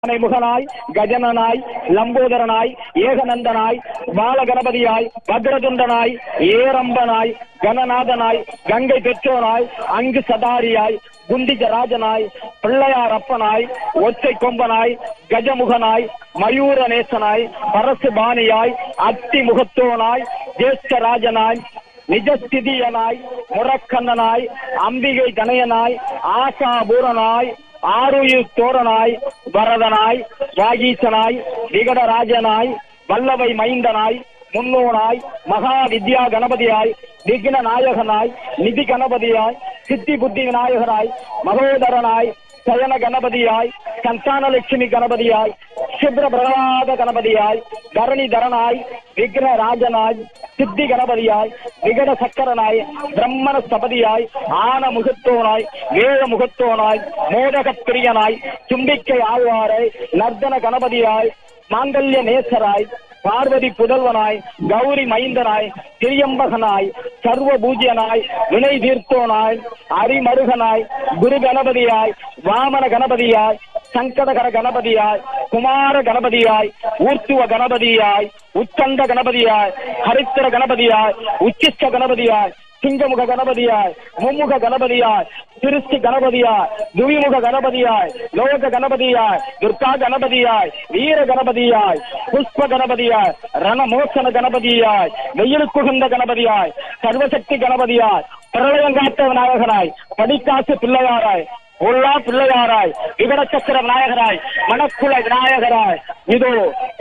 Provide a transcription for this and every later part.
முகனாய் கஜனனாய் லம்போதரனாய் ஏகநந்தனாய் பாலகணபதியாய் வக்ரதுண்டனாய் ஏரம்பனாய் கணநாதனாய் கங்கை பெற்றோனாய் அங்கு சதாரியாய் குண்டிஜராஜனாய் பிள்ளையார் அப்பனாய் ஒற்றை கொம்பனாய் கஜமுகனாய் மயூரநேசனாய் பரசு பாணியாய் அத்தி முகத்தோனாய் ஜேஷ்டராஜனாய் நிஜஸ்திதியனாய் முரக்கண்ணனாய் அம்பிகை தனயனாய் ஆசாபூரனாய் ஆருயிர் தோரனாய் வரதனாய் வாகீசனாய் விகடராஜனாய் வல்லவை மைந்தனாய் முன்னோனாய் மகா வித்யா கணபதியாய் விக்ன நாயகனாய் நிதி கணபதியாய் சித்தி புத்தி விநாயகராய் மகோதரனாய் சயன கணபதியாய் சந்தானலட்சுமி கணபதியாய் சிப்ர பிரகலாத கணபதியாய் தரணிதரனாய் விக்ன ராஜனாய் சித்தி கணபதியாய் விகட சக்கரனாய் பிரம்மண ஸ்தபதியாய் ஆன முகத்தோனாய் வேழ முகத்தோனாய் மோதக பிரியனாய் தும்பிக்கை ஆழ்வாரை நர்தன கணபதியாய் மாங்கல்ய நேசராய் பார்வதி புதல்வனாய் கௌரி மைந்தனாய் திரியம்பகனாய் சர்வ பூஜ்யனாய் வினை தீர்த்தோனாய் அரிமருகனாய் குரு கணபதியாய் வாமன கணபதியாய் சங்கடகர கணபதியாய் குமார கணபதியாய் ஊர்த்துவ கணபதியாய் உச்சண்ட கணபதியாய் ஹரித்திர கணபதியாய் உச்சிஷ்ட கணபதியாய் சிங்கமுக கணபதியாய் மும்முக கணபதியாய் திருஷ்டி கணபதியாய் துவிமுக கணபதியாய் லோக கணபதியாய் துர்கா கணபதியாய் வீர கணபதியாய் புஷ்ப கணபதியாய் ரணமோசன கணபதியாய் வெயிலுக்குகந்த கணபதியாய் சர்வசக்தி கணபதியாய் பிரளயங்காத்த விநாயகராய் படிக்காசு பிள்ளையாராய் உள்ளா பிள்ளையாராய் விகட சக்கர விநாயகராய் மணக்குள விநாயகராய் இதோ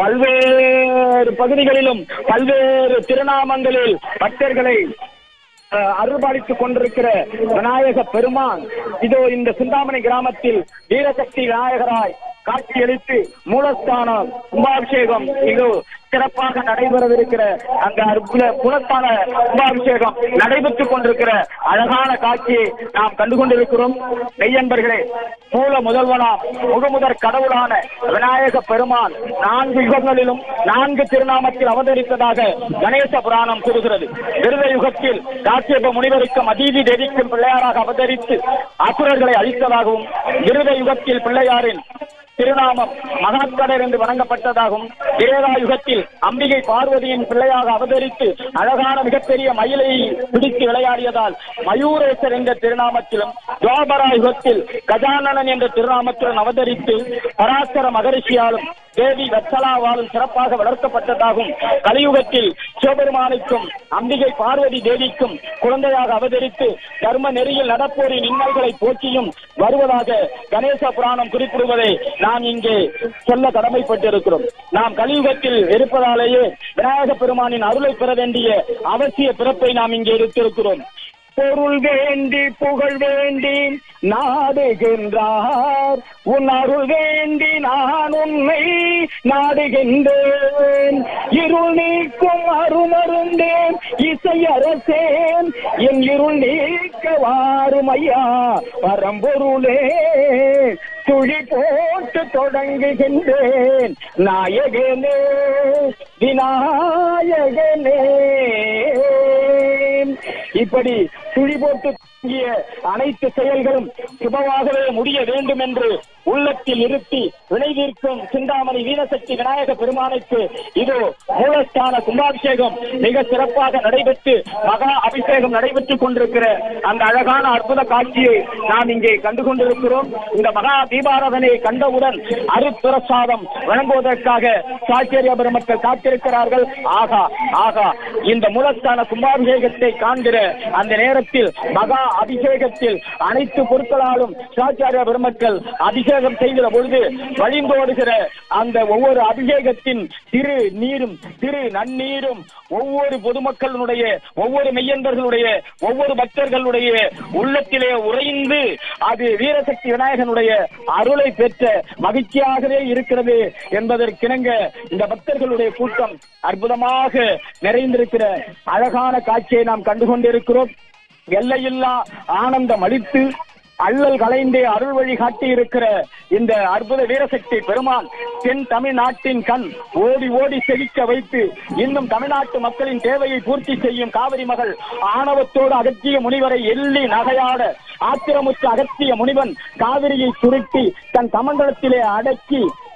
பல்வேறு பகுதிகளிலும் பல்வேறு திருநாமங்களில் பக்தர்களை அஹ், அருள்பாலித்துக் கொண்டிருக்கிற விநாயக பெருமான் இதோ இந்த சிந்தாமணி கிராமத்தில் வீரசக்தி விநாயகராய் காட்சியளித்து மூலஸ்தானம் கும்பாபிஷேகம் இது சிறப்பாக நடைபெறவிருக்கிற அந்த அற்புத மூலஸ்தான கும்பாபிஷேகம் நடைபெற்றுக் கொண்டிருக்கிற அழகான காட்சியை நாம் கண்டு கொண்டிருக்கிறோம் மெய்யன்பர்களே மூல முதல்வனாம் முகமுதற் கடவுளான விநாயக பெருமான் நான்கு யுகங்களிலும் நான்கு திருநாமத்தில் அவதரித்ததாக கணேச புராணம் கூறுகிறது விருத யுகத்தில் காசியப முனிவருக்கும் அதீதி தேவிக்கும் பிள்ளையாராக அவதரித்து அசுரர்களை அழித்ததாகவும் விருத யுகத்தில் பிள்ளையாரின் திருநாமம் மகாத்கடர் என்று வணங்கப்பட்டதாகவும் திரேதா யுகத்தில் அம்பிகை பார்வதியின் பிள்ளையாக அவதரித்து அழகான மிகப்பெரிய மயிலை பிடித்து விளையாடியதால் மயூரேசர் என்ற திருநாமத்திலும் துவாபரா யுகத்தில் கஜானனன் என்ற திருநாமத்துடன் அவதரித்து பராசர மகரிஷியாலும் தேவி வத்சலாவாலும் சிறப்பாக வளர்க்கப்பட்டதாகவும் கலியுகத்தில் சிவபெருமானுக்கும் அம்பிகை பார்வதி தேவிக்கும் குழந்தையாக அவதரித்து தர்ம நெறியில் நடப்போரின் இன்னல்களை போக்கியும் வருவதாக கணேச புராணம் குறிப்பிடுவதை நாம் இங்கே சொல்ல கடமைப்பட்டிருக்கிறோம் நாம் கலியுகத்தில் இருப்பதாலேயே விநாயக பெருமானின் அருளை பெற வேண்டிய அவசிய பிறப்பை நாம் இங்கே எடுத்திருக்கிறோம் பொருள் வேண்டி புகழ் வேண்டி நாடுகின்றார் உன் அருள் வேண்டி நான் உன்னை நாடுகின்றேன் இருள் நீக்கும் அருமருந்தேன் இசை அரசேன் என் இருள் நீக்க வாரும் ஐயா பரம்பொருளே துளி போட்டு தொடங்குகின்றேன் நாயகனே விநாயகனே இப்படி துளி போட்டு தொடங்கிய அனைத்து செயல்களும் சுபமாகவே முடிய வேண்டும் என்று உள்ளத்தில் இருத்தி வினை தீர்க்கும் சிந்தாமணி வீரசக்தி விநாயக பெருமானுக்கு இதோ மூலஸ்தான கும்பாபிஷேகம் மிக சிறப்பாக நடைபெற்று மகா அபிஷேகம் நடைபெற்றுக் கொண்டிருக்கிற அந்த அழகான அற்புத காட்சியை நாம் இங்கே கண்டு கொண்டிருக்கிறோம் இந்த மகா தீபாராதனை கண்டவுடன் அருப்பிரசாதம் வழங்குவதற்காக சாச்சரிய பெருமக்கள் காத்திருக்கிறார்கள் ஆகா ஆகா இந்த மூலஸ்தான கும்பாபிஷேகத்தை காண்கிற அந்த நேரத்தில் மகா அபிஷேகத்தில் அனைத்து பொருட்களாலும் சாச்சாரிய பெருமக்கள் அபிஷேகம் செய்கிற பொழுது வழிந்தோடுகிற அந்த ஒவ்வொரு அபிஷேகத்தின் திரு நீரும் திரு நன்னீரும் ஒவ்வொரு பொதுமக்களுடைய ஒவ்வொரு மெய்யன்பர்களுடைய ஒவ்வொரு பக்தர்களுடைய உள்ளத்திலே உறைந்து அது வீரசக்தி விநாயகனுடைய அருளை பெற்ற மகிழ்ச்சியாகவே இருக்கிறது என்பதற்கிணங்க இந்த பக்தர்களுடைய கூட்டம் அற்புதமாக நிறைந்திருக்கிற அழகான காட்சியை நாம் கண்டு கொண்டிருக்கிறோம் எல்லையில்லா ஆனந்தம் அளித்து அள்ளல் கலைந்தே அருள் வழி காட்டி இருக்கிற இந்த அற்புத வீரசக்தி பெருமான் தென் தமிழ்நாட்டின் கண் ஓடி ஓடி செழிக்க வைத்து இன்னும் தமிழ்நாட்டு மக்களின் தேவையை பூர்த்தி செய்யும் காவிரி மகள் ஆணவத்தோடு அகத்திய முனிவரை எள்ளி நகையாட ஆத்திரமுற்ற அகத்திய முனிவன் காவிரியை சுருட்டி தன் கமண்டலத்திலே அடக்கி